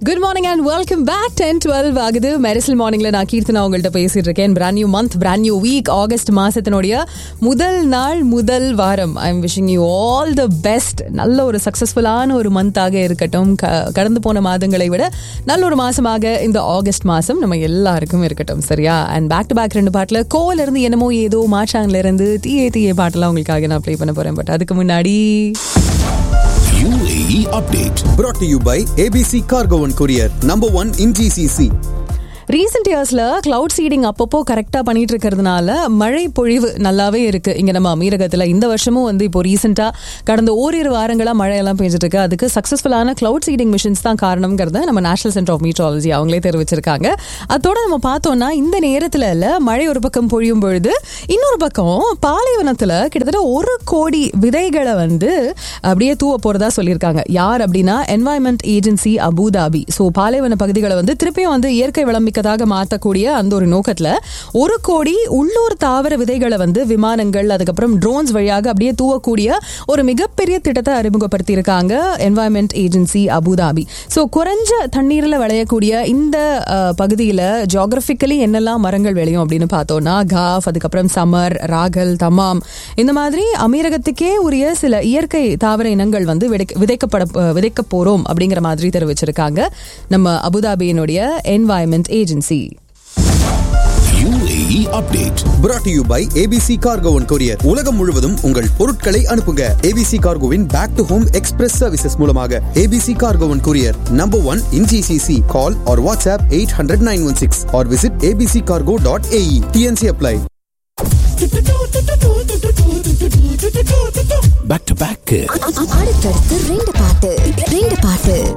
Good morning and welcome back ten twelve ஆகுது மெரிசல் மார்னிங்ல நான் கீர்த்தனா உங்கள்கிட்ட பேசிட்டு இருக்கேன் brand new month brand new week August மாசத்தினுடைய முதல் நாள் முதல் வாரம் I am wishing you all the best நல்ல ஒரு சக்சஸ்ஃபுல்லான ஒரு மந்தாக இருக்கட்டும் க- கடந்து போன மாதங்களை விட நல்ல ஒரு மாசமாக இந்த ஆகஸ்ட் மாசம் நம்ம எல்லாருக்கும் இருக்கட்டும் சரியா அண்ட் பேக் டு பேக் ரெண்டு பாட்டில் கோல இருந்து என்னமோ ஏதோ மாச்சாங்கல இருந்து தீயே தீயே பாட்டெல்லாம் உங்களுக்காக நான் ப்ளே பண்ண போறேன் பட் அதுக்கு முன்னாடி UAE update. brought to you by ABC Cargo and Courier, number one in GCC. Recent இயர்ஸ்ல கிளவுட் சீடிங் அப்பப்போ கரெக்டா பண்ணிட்டு இருக்கிறதுனால மழை பொழிவு நல்லாவே இருக்கு இங்க நம்ம அமீரகத்துல இந்த வருஷமும் வந்து இப்போ ரீசெண்டா கடந்த ஓரிரு வாரங்களா மழையெல்லாம் பெஞ்சிட்டு இருக்கு அதுக்கு சக்சஸ்ஃபுல்லான கிளவுட் சீடிங் மிஷின்ஸ் தான் காரணம்ங்கிறத நம்ம நேஷனல் சென்டர் ஆஃப் மீட்ராலஜி அவங்களே தெரிவிச்சிருக்காங்க அதோட நம்ம பார்த்தோம்னா இந்த நேரத்துல இல்ல மழை ஒரு பக்கம் பொழியும் பொழுது இன்னொரு பக்கம் பாலைவனத்துல கிட்டத்தட்ட ஒரு கோடி விதைகளை வந்து அப்படியே தூவ போறதா சொல்லியிருக்காங்க யார் அப்படின்னா என்வாயன்மெண்ட் ஏஜென்சி அபுதாபி ஸோ பாலைவன பகுதிகளை வந்து திருப்பியும் வந்து இயற்கை வளமிக்கதாக மாற்றக்கூடிய அந்த ஒரு நோக்கத்துல ஒரு கோடி உள்ளூர் தாவர விதைகளை வந்து விமானங்கள் அதுக்கப்புறம் ட்ரோன்ஸ் வழியாக அப்படியே தூவக்கூடிய ஒரு மிகப்பெரிய திட்டத்தை அறிமுகப்படுத்தி இருக்காங்க என்வாயன்மெண்ட் ஏஜென்சி அபுதாபி ஸோ குறைஞ்ச தண்ணீர்ல விளையக்கூடிய இந்த அஹ், பகுதியில ஜியாகிரபிக்கலி என்னெல்லாம் மரங்கள் விளையும் அப்படின்னு பார்த்தோம்னா காஃப் அதுக்கப்புறம் சமர் ராகல் தமாம் இந்த மாதிரி அமீரகத்துக்கே உரிய சில இயற்கை தாவர இனங்கள் வந்து விதைக்க- விதைக்கப்பட விதைக்க போறோம் அப்படிங்கிற மாதிரி தெரிவிச்சிருக்காங்க நம்ம அபுதாபியினுடைய environment agency UAE update. brought to you by ABC Cargo and Courier. உலகம் முழுவதும் உங்கள் பொருட்களை அனுப்புங்க ABC Cargoவின் back to home express services மூலமாக ABC Cargo and Courier, number one in GCC. Call or WhatsApp 800 916 or visit abccargo.ae. TNC apply. Back to back. அடுத்தடுத்து ரெண்டு பாட்டு ரெண்டு பாட்டு